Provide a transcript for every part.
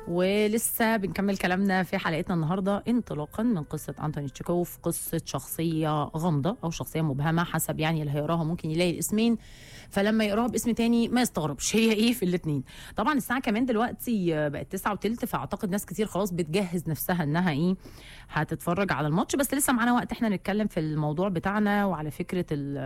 ولسه بنكمل كلامنا في حلقتنا النهارده انطلاقا من قصه انتوني تشيكوف قصه شخصيه غامضه او شخصيه مبهمه حسب يعني اللي هيقراها ممكن يلاقي الاسمين فلما يقراها باسم تاني ما يستغربش هي ايه في الاثنين طبعا الساعه كمان دلوقتي بقت تسعة وتلت فاعتقد ناس كتير خلاص بتجهز نفسها انها ايه هتتفرج على الماتش بس لسه معانا وقت احنا نتكلم في الموضوع بتاعنا وعلى فكره ال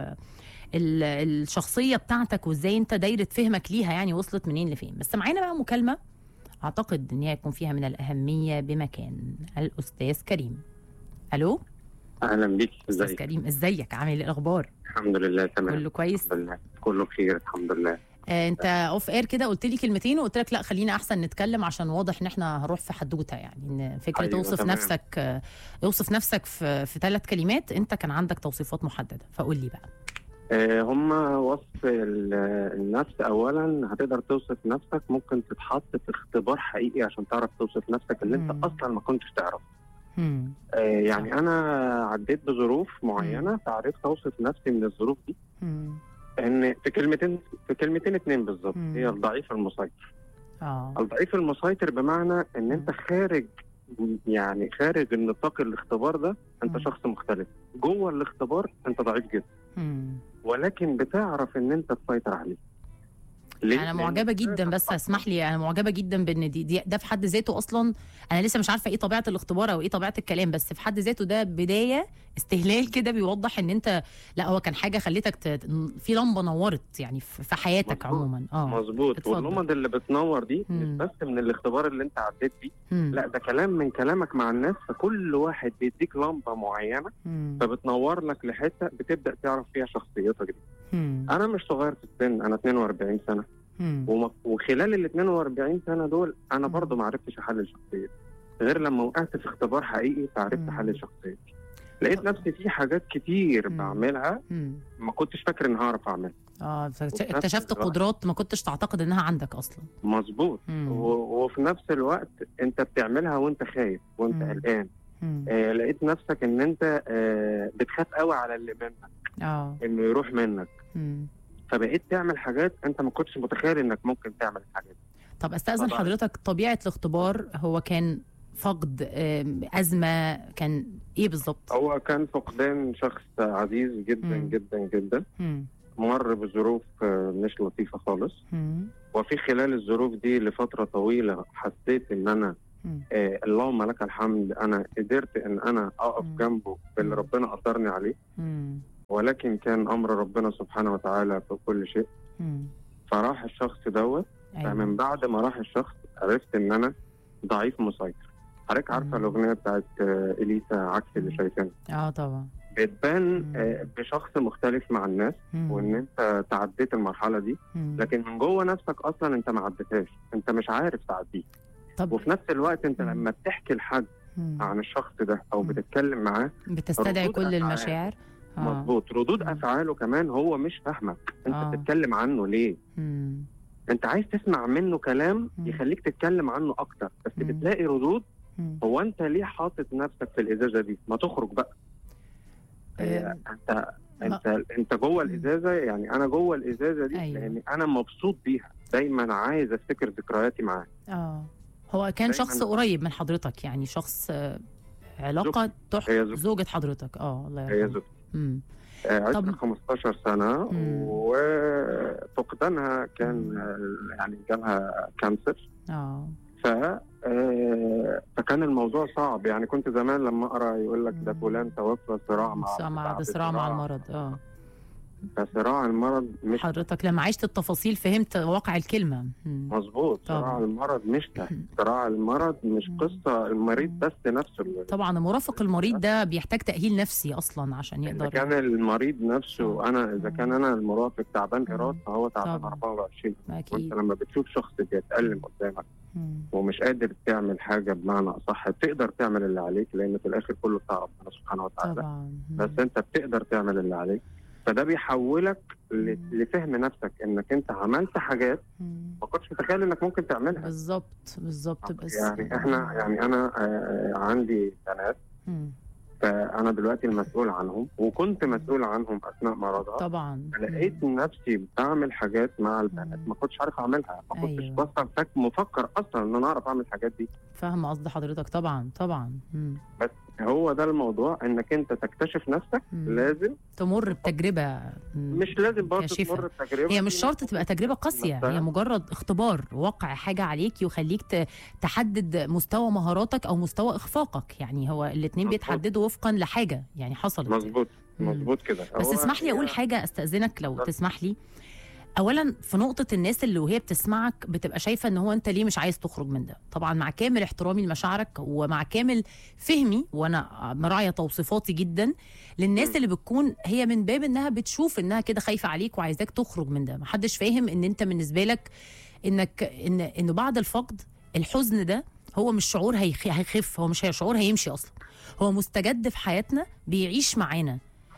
ال الشخصيه بتاعتك وازاي انت دايره فهمك ليها يعني وصلت منين لفين بس معانا بقى مكالمه اعتقد ان هي يكون فيها من الاهميه بمكان الاستاذ كريم الو اهلا بيك استاذ ازيك كريم ازيك عامل ايه الاخبار الحمد لله تمام كله كويس الحمد لله كله بخير الحمد لله آه انت اوف اير كده قلت لي كلمتين وقلت لك لا خلينا احسن نتكلم عشان واضح ان احنا هنروح في حدوته يعني ان فكره أيوة، توصف تمام. نفسك آه، اوصف نفسك في في ثلاث كلمات انت كان عندك توصيفات محدده فقول لي بقى آه هم وصف ال- النفس اولا هتقدر توصف نفسك ممكن تتحط في اختبار حقيقي عشان تعرف توصف نفسك اللي مم. انت اصلا ما كنتش تعرف هم. آه يعني انا عديت بظروف معينه فعرفت اوصف نفسي من الظروف دي هم. ان في كلمتين في كلمتين اتنين بالظبط مم. هي الضعيف المسيطر اه الضعيف المسيطر بمعنى ان انت خارج يعني خارج النطاق الاختبار ده انت مم. شخص مختلف جوه الاختبار انت ضعيف جدا هم. ولكن بتعرف ان انت تسيطر عليه ليه؟ انا لأن معجبه أنت جدا بس اسمح لي انا معجبه جدا بان دي, دي ده في حد ذاته اصلا انا لسه مش عارفه ايه طبيعه الاختبار او ايه طبيعه الكلام بس في حد ذاته ده بدايه استهلال كده بيوضح ان انت لا هو كان حاجه خلتك ت... في لمبه نورت يعني في في حياتك مظبوط. عموما اه مظبوط اتفضل. واللمض اللي بتنور دي مش مم. بس من الاختبار اللي انت عديت بيه مم. لا ده كلام من كلامك مع الناس فكل واحد بيديك لمبه معينه مم. فبتنور لك لحته بتبدا تعرف فيها شخصيتك دي مم. انا مش صغير في السن انا 42 سنه مم. وم- وخلال ال 42 سنه دول انا مم. برضو ما عرفتش احلل شخصيتي غير لما وقعت في اختبار حقيقي فعرفت مم. احلل شخصيتي لقيت نفسي في حاجات كتير مم. بعملها مم. ما كنتش فاكر ان هعرف اعملها اه فاكت- وفي نفس اكتشفت الوقت- قدرات ما كنتش تعتقد انها عندك اصلا مظبوط مم. و- وفي نفس الوقت انت بتعملها وانت خايف وانت مم. قلقان مم. آه لقيت نفسك ان انت آه بتخاف قوي على اللي منك اه انه يروح منك مم. فبقيت تعمل حاجات انت ما كنتش متخيل انك ممكن تعمل الحاجات دي. طب استاذن طبعاً. حضرتك طبيعه الاختبار هو كان فقد آم، ازمه كان ايه بالظبط؟ هو كان فقدان شخص عزيز جدا مم. جدا جدا مم. مر بظروف آه، مش لطيفه خالص مم. وفي خلال الظروف دي لفتره طويله حسيت ان انا مم. آه اللهم لك الحمد انا قدرت ان انا اقف مم. جنبه باللي مم. ربنا قدرني عليه مم. ولكن كان امر ربنا سبحانه وتعالى في كل شيء مم. فراح الشخص دوت فمن ايوه بعد ما راح الشخص عرفت ان انا ضعيف مسيطر حضرتك عارفه مم. الاغنيه بتاعت آه، اليسا عكس اللي مم. شايفينه اه طبعا بتبان مم. آه، بشخص مختلف مع الناس مم. وان انت تعديت المرحله دي مم. لكن من جوه نفسك اصلا انت ما عديتهاش انت مش عارف تعديه طب وفي نفس الوقت انت مم. لما بتحكي لحد مم. عن الشخص ده او مم. بتتكلم معاه بتستدعي ردود كل أفعال. المشاعر اه مظبوط ردود مم. افعاله كمان هو مش فاهمك انت آه. بتتكلم عنه ليه مم. انت عايز تسمع منه كلام مم. يخليك تتكلم عنه اكتر بس مم. بتلاقي ردود مم. هو انت ليه حاطط نفسك في الازازه دي ما تخرج بقى آه، آه، انت انت انت جوه مم. الازازه يعني انا جوه الازازه دي أيوة. لان انا مبسوط بيها دايما عايز افتكر ذكرياتي معاه اه هو كان دايماً- شخص قريب من حضرتك يعني شخص آه، علاقه تح... هي زوجتي. زوجة حضرتك اه الله هي يرحمه زوجتي مم. آه، طب- عشت 15 سنه مم. وفقدانها كان مم. آه، يعني جالها كانسر اه ف آه، فكان الموضوع صعب يعني كنت زمان لما اقرا يقول لك ده مم. فلان توفى صراع مع صراع مع بعد صراع مع المرض اه فصراع المرض مش حضرتك لما عشت التفاصيل فهمت واقع الكلمه مم. مظبوط طبعا. صراع المرض مش ده صراع المرض مش مم. قصه المريض بس نفسه اللي طبعا المرافق المريض ده بيحتاج تاهيل نفسي اصلا عشان اذا يقدر كان المريض نفسه آه. انا اذا كان انا المرافق تعبان مم. ايراد فهو تعبان طبعا. 24 وانت اكيد لما بتشوف شخص بيتألم قدامك مم. ومش قادر تعمل حاجه بمعنى اصح تقدر تعمل اللي عليك لان في الاخر كله بتاع ربنا سبحانه وتعالى طبعا مم. بس انت بتقدر تعمل اللي عليك فده بيحولك ل- مم. لفهم نفسك انك انت عملت حاجات مم. ما كنتش متخيل انك ممكن تعملها بالظبط بالظبط بس يعني احنا يعني انا آه، عندي بنات مم. فانا دلوقتي المسؤول عنهم وكنت مسؤول عنهم اثناء مرضها طبعا لقيت نفسي بعمل حاجات مع البنات مم. ما كنتش عارف اعملها ما كنتش أيوة. بصل فك مفكر اصلا ان انا اعرف اعمل الحاجات دي فاهمه قصد حضرتك طبعا طبعا مم. هو ده الموضوع انك انت تكتشف نفسك مم. لازم تمر بتجربه مم. مش لازم برضه كاشفة. تمر التجربه هي دي. مش شرط تبقى تجربة قاسية نفسها. هي مجرد اختبار واقع حاجة عليك يخليك ت- تحدد مستوى مهاراتك أو مستوى إخفاقك يعني هو الاتنين مظبوط. بيتحددوا وفقا لحاجة يعني حصلت مظبوط مم. مظبوط كده بس هو اسمح لي هي- أقول حاجة أستأذنك لو اتفضل. تسمح لي اولا في نقطه الناس اللي وهي بتسمعك بتبقى شايفه ان هو انت ليه مش عايز تخرج من ده طبعا مع كامل احترامي لمشاعرك ومع كامل فهمي وانا مراعيه توصيفاتي جدا للناس مم. اللي بتكون هي من باب انها بتشوف انها كده خايفه عليك وعايزاك تخرج من ده محدش فاهم ان انت بالنسبه لك انك ان انه بعد الفقد الحزن ده هو مش شعور هيخ- هيخف هو مش هي- شعور هيمشي اصلا هو مستجد في حياتنا بيعيش معانا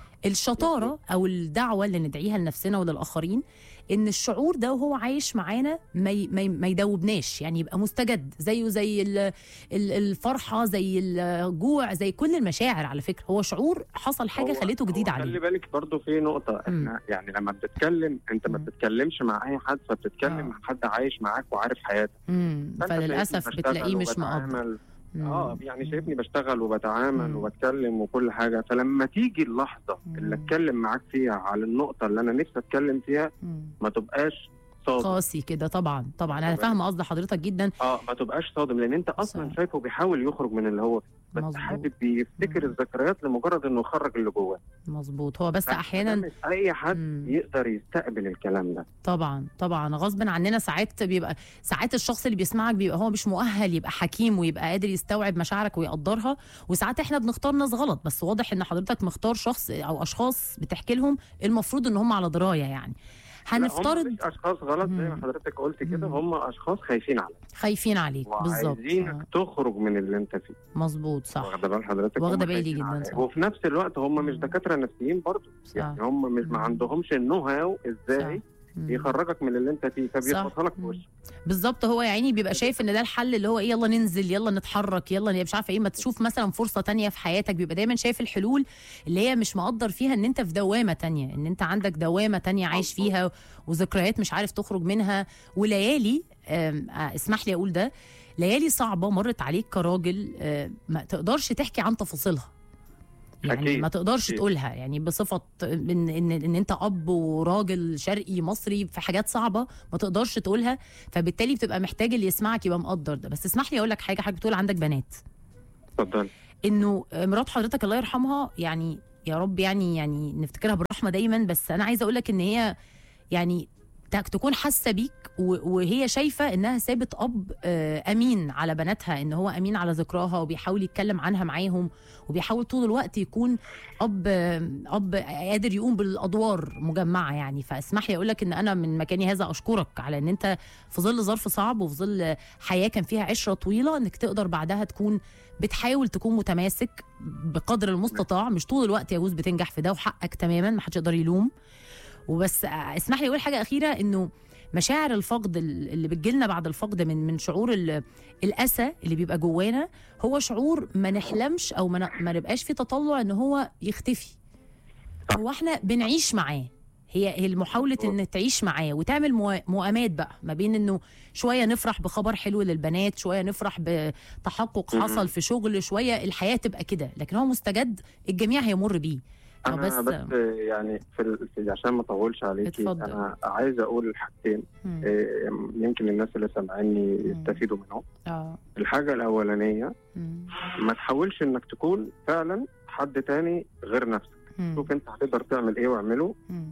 الشطاره او الدعوه اللي ندعيها لنفسنا وللاخرين ان الشعور ده وهو عايش معانا ما ي- ما ي- ما يدوبناش يعني يبقى مستجد زيه زي ال- ال- الفرحه زي الجوع زي كل المشاعر على فكره هو شعور حصل حاجه هو- خليته جديد هو خلي عليه بالك برضه في نقطة احنا يعني لما بتتكلم انت ما مم. بتتكلمش مع اي حد فبتتكلم آه. مع حد عايش معاك وعارف حياتك امم فأنت شايفني فللاسف بشتغل بتلاقيه مش مقدر وبتعامل مم. اه يعني شايفني بشتغل وبتعامل مم. وبتكلم وكل حاجة فلما تيجي اللحظة اللي مم. اتكلم معاك فيها على النقطة اللي انا نفسي اتكلم فيها مم. ما تبقاش صادم قاسي كده طبعا طبعا انا طبعاً. فاهمه قصد حضرتك جدا اه ما تبقاش صادم لان انت اصلا صح. شايفه بيحاول يخرج من اللي هو فيه بس مظبوط. حابب يفتكر مم. الذكريات لمجرد انه يخرج اللي جواه مظبوط هو بس فده احيانا مش اي حد مم. يقدر يستقبل الكلام ده طبعا طبعا غصب عننا ساعات بيبقى ساعات الشخص اللي بيسمعك بيبقى هو مش مؤهل يبقى حكيم ويبقى قادر يستوعب مشاعرك ويقدرها وساعات احنا بنختار ناس غلط بس واضح ان حضرتك مختار شخص او اشخاص بتحكي لهم المفروض ان هم على درايه يعني لا، هم هنفترض مش اشخاص غلط زي ما مم. حضرتك قلت كده مم. هم اشخاص خايفين عليك خايفين عليك بالظبط وعايزينك آه، تخرج من اللي انت فيه مظبوط صح واخده بال حضرتك واخدة هم بالي خايفين جداً، عليك. صح. وفي نفس الوقت هم مش مم. دكاتره نفسيين برضه صح يعني هم مش ما مم. عندهمش النو هاو ازاي صح. مم. يخرجك من اللي انت فيه فبيخبطها لك في مم. وشك بالظبط هو يا عيني بيبقى شايف ان ده الحل اللي هو ايه يلا ننزل يلا نتحرك يلا مش عارفه ايه ما تشوف مثلا فرصه تانية في حياتك بيبقى دايما شايف الحلول اللي هي مش مقدر فيها ان انت في دوامه تانية ان انت عندك دوامه تانية عايش مظبوط. فيها وذكريات مش عارف تخرج منها وليالي آم، آه، اسمح لي اقول ده ليالي صعبه مرت عليك كراجل آه، ما تقدرش تحكي عن تفاصيلها يعني أكيد، ما تقدرش أكيد. تقولها يعني بصفه ان ان ان انت اب وراجل شرقي مصري في حاجات صعبه ما تقدرش تقولها فبالتالي بتبقى محتاج اللي يسمعك يبقى مقدر ده بس اسمح لي اقول لك حاجه حضرتك بتقول عندك بنات اتفضل انه مرات حضرتك الله يرحمها يعني يا رب يعني يعني نفتكرها بالرحمه دايما بس انا عايزه اقول لك ان هي يعني تك- تكون حاسه بيك و- وهي شايفه انها سابت اب آه، امين على بناتها ان هو امين على ذكراها وبيحاول يتكلم عنها معاهم وبيحاول طول الوقت يكون اب آه، اب قادر يقوم بالادوار مجمعه يعني فاسمح لي اقول لك ان انا من مكاني هذا اشكرك على ان انت في ظل ظرف صعب وفي ظل حياه كان فيها عشره طويله انك تقدر بعدها تكون بتحاول تكون متماسك بقدر المستطاع مش طول الوقت يجوز بتنجح في ده وحقك تماما ما حدش يقدر يلوم وبس اسمح لي اقول حاجه اخيره انه مشاعر الفقد اللي بتجيلنا بعد الفقد من من شعور ال- الاسى اللي بيبقى جوانا هو شعور ما نحلمش او ما ن- ما نبقاش في تطلع ان هو يختفي هو احنا بنعيش معاه هي هي محاولة ان تعيش معاه وتعمل موا- موائمات بقى ما بين انه شويه نفرح بخبر حلو للبنات شويه نفرح بتحقق مهم. حصل في شغل شويه الحياه تبقى كده لكن هو مستجد الجميع هيمر بيه انا بس- بس, بس يعني في, ال- في عشان ما اطولش عليكي اتفضل. انا عايز اقول حاجتين مم. إيه، يمكن الناس اللي سامعيني يستفيدوا منهم اه الحاجه الاولانيه مم. ما تحاولش انك تكون فعلا حد تاني غير نفسك مم. شوف انت هتقدر تعمل ايه واعمله مم.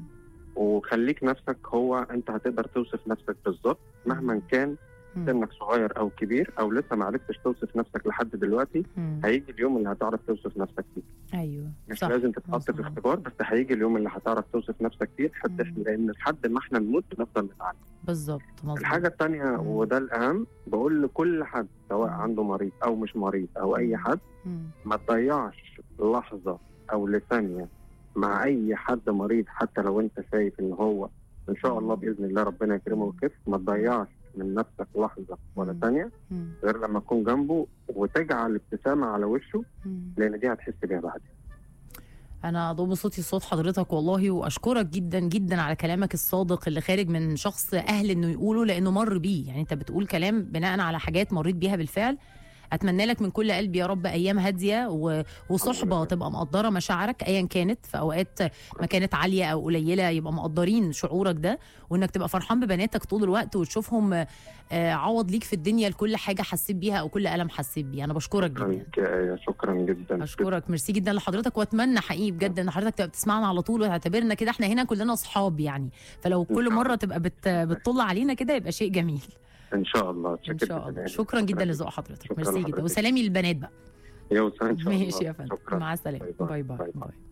وخليك نفسك هو انت هتقدر توصف نفسك بالظبط مهما كان مم. سنك صغير او كبير او لسه ما عرفتش توصف نفسك لحد دلوقتي مم. هيجي اليوم اللي هتعرف توصف نفسك فيه ايوه مش صح لازم تتحط في مظبوط. اختبار بس هيجي اليوم اللي هتعرف توصف نفسك فيه لحد مم. لان لحد ما احنا نموت بنفضل نتعلم بالظبط مظبوط الحاجه الثانيه مم. وده الاهم بقول لكل حد سواء مم. عنده مريض او مش مريض او اي مم. حد مم. ما تضيعش لحظه او لثانيه مع اي حد مريض حتى لو انت شايف ان هو ان شاء الله باذن الله ربنا يكرمه ويخف ما تضيعش من نفسك لحظه ولا مم. ثانيه مم. غير لما تكون جنبه وتجعل ابتسامه على وشه مم. لان دي هتحس بيها بعدين انا ضم صوتي صوت حضرتك والله واشكرك جدا جدا على كلامك الصادق اللي خارج من شخص اهل انه يقوله لانه مر بيه يعني انت بتقول كلام بناء على حاجات مريت بيها بالفعل اتمنى لك من كل قلبي يا رب ايام هاديه و... وصحبه تبقى مقدره مشاعرك ايا كانت في اوقات ما كانت عاليه او قليله يبقى مقدرين شعورك ده وانك تبقى فرحان ببناتك طول الوقت وتشوفهم آه، عوض ليك في الدنيا لكل حاجه حسيت بيها او كل الم حسيت بيه انا بشكرك شكرا جدا لك يا آية، شكرا جدا اشكرك ميرسي جدا لحضرتك واتمنى حقيقي بجد ان حضرتك تبقى بتسمعنا على طول وتعتبرنا كده احنا هنا كلنا اصحاب يعني فلو كل مره تبقى بت بتطل علينا كده يبقى شيء جميل ان شاء الله ان شكرا شاء الله جداً. شكرا جدا لذوق حضرتك شكراً ميرسي جدا لحضرتك. وسلامي للبنات بقى يا وسام ان شاء الله ماشي يا فندم شكرا مع السلامه باي باي, باي باي.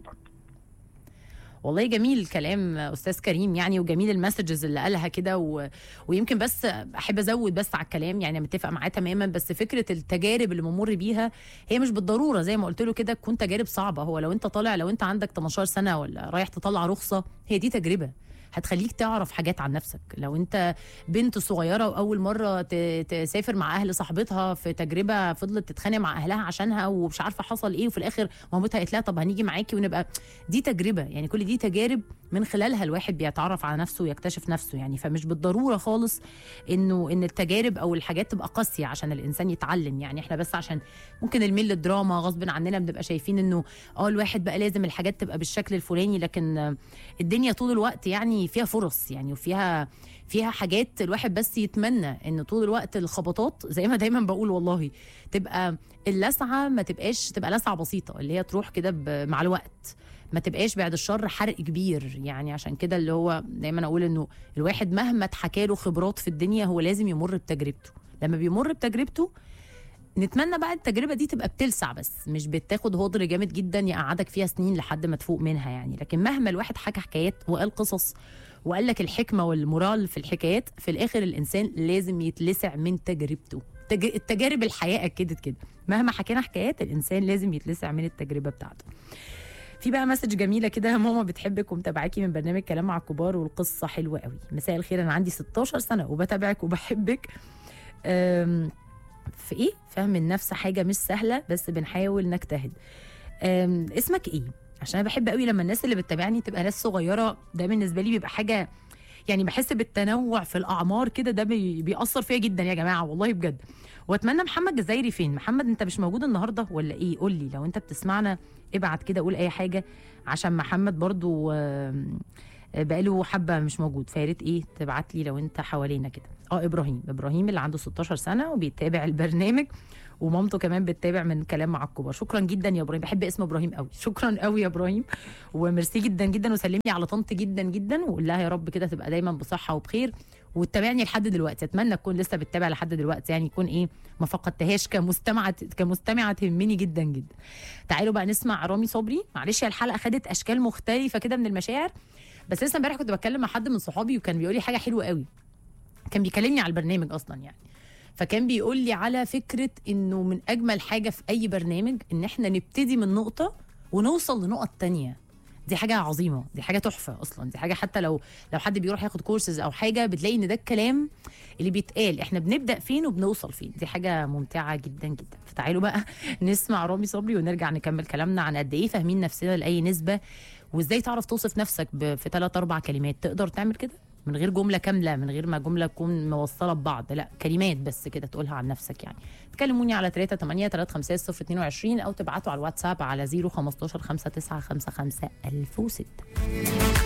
والله جميل كلام استاذ كريم يعني وجميل المسجز اللي قالها كده و... ويمكن بس احب ازود بس على الكلام يعني متفق معاه تماما بس فكره التجارب اللي بنمر بيها هي مش بالضروره زي ما قلت له كده تكون تجارب صعبه هو لو انت طالع لو انت عندك 18 سنه ولا رايح تطلع رخصه هي دي تجربه هتخليك تعرف حاجات عن نفسك لو انت بنت صغيره واول مره ت- تسافر مع اهل صاحبتها في تجربه فضلت تتخانق مع اهلها عشانها ومش عارفه حصل ايه وفي الاخر مامتها قالت لها طب هنيجي معاكي ونبقى دي تجربه يعني كل دي تجارب من خلالها الواحد بيتعرف على نفسه ويكتشف نفسه يعني فمش بالضروره خالص انه ان التجارب او الحاجات تبقى قاسيه عشان الانسان يتعلم يعني احنا بس عشان ممكن الميل للدراما غصب عننا بنبقى شايفين انه اه الواحد بقى لازم الحاجات تبقى بالشكل الفلاني لكن آه، الدنيا طول الوقت يعني فيها فرص يعني وفيها فيها حاجات الواحد بس يتمنى ان طول الوقت الخبطات زي ما دايما بقول والله تبقى اللسعه ما تبقاش تبقى لسعه بسيطه اللي هي تروح كده ب- مع الوقت ما تبقاش بعد الشر حرق كبير يعني عشان كده اللي هو دايما اقول انه الواحد مهما اتحكى له خبرات في الدنيا هو لازم يمر بتجربته لما بيمر بتجربته نتمنى بقى التجربه دي تبقى بتلسع بس مش بتاخد هدر جامد جدا يقعدك فيها سنين لحد ما تفوق منها يعني لكن مهما الواحد حكى حكايات وقال قصص وقال لك الحكمه والمورال في الحكايات في الاخر الانسان لازم يتلسع من تجربته تج... التجارب الحياه اكدت كده مهما حكينا حكايات الانسان لازم يتلسع من التجربه بتاعته في بقى مسج جميله كده ماما بتحبك ومتابعاكي من برنامج كلام مع الكبار والقصه حلوه قوي مساء الخير انا عندي 16 سنه وبتابعك وبحبك أم، في ايه فهم النفس حاجه مش سهله بس بنحاول نجتهد أم، اسمك ايه عشان انا بحب قوي لما الناس اللي بتتابعني تبقى ناس صغيره ده بالنسبه لي بيبقى حاجه يعني بحس بالتنوع في الاعمار كده ده بي بيأثر فيا جدا يا جماعه والله بجد واتمنى محمد جزايري فين محمد انت مش موجود النهارده ولا ايه قول لي لو انت بتسمعنا ابعت كده قول اي حاجه عشان محمد برضو آم، بقاله حبه مش موجود فياريت ايه تبعت لي لو انت حوالينا كده اه ابراهيم ابراهيم اللي عنده 16 سنه وبيتابع البرنامج ومامته كمان بتتابع من كلام مع الكبار شكرا جدا يا ابراهيم بحب اسم ابراهيم قوي شكرا قوي يا ابراهيم وميرسي جدا جدا وسلم لي على طنط جدا جدا وقول لها يا رب كده تبقى دايما بصحه وبخير وتتابعني لحد دلوقتي اتمنى تكون لسه بتتابع لحد دلوقتي يعني يكون ايه ما فقدتهاش كمستمعه كمستمعه تهمني جدا جدا تعالوا بقى نسمع رامي صبري معلش هي الحلقه خدت اشكال مختلفه كده من المشاعر بس لسه امبارح كنت بتكلم مع حد من صحابي وكان بيقول لي حاجه حلوه قوي كان بيكلمني على البرنامج اصلا يعني فكان بيقول لي على فكره انه من اجمل حاجه في اي برنامج ان احنا نبتدي من نقطه ونوصل لنقط تانية دي حاجة عظيمة دي حاجة تحفة أصلا دي حاجة حتى لو لو حد بيروح ياخد كورسز أو حاجة بتلاقي إن ده الكلام اللي بيتقال إحنا بنبدأ فين وبنوصل فين دي حاجة ممتعة جدا جدا فتعالوا بقى نسمع رامي صبري ونرجع نكمل كلامنا عن قد إيه فاهمين نفسنا لأي نسبة وإزاي تعرف توصف نفسك ب- في ثلاث أربع كلمات تقدر تعمل كده من غير جملة كاملة من غير ما جملة تكون موصلة ببعض لا كلمات بس كده تقولها عن نفسك يعني تكلموني على 3 8 3 5 0 22 أو تبعتوا على الواتساب على 0 15 5 9 5 5 1006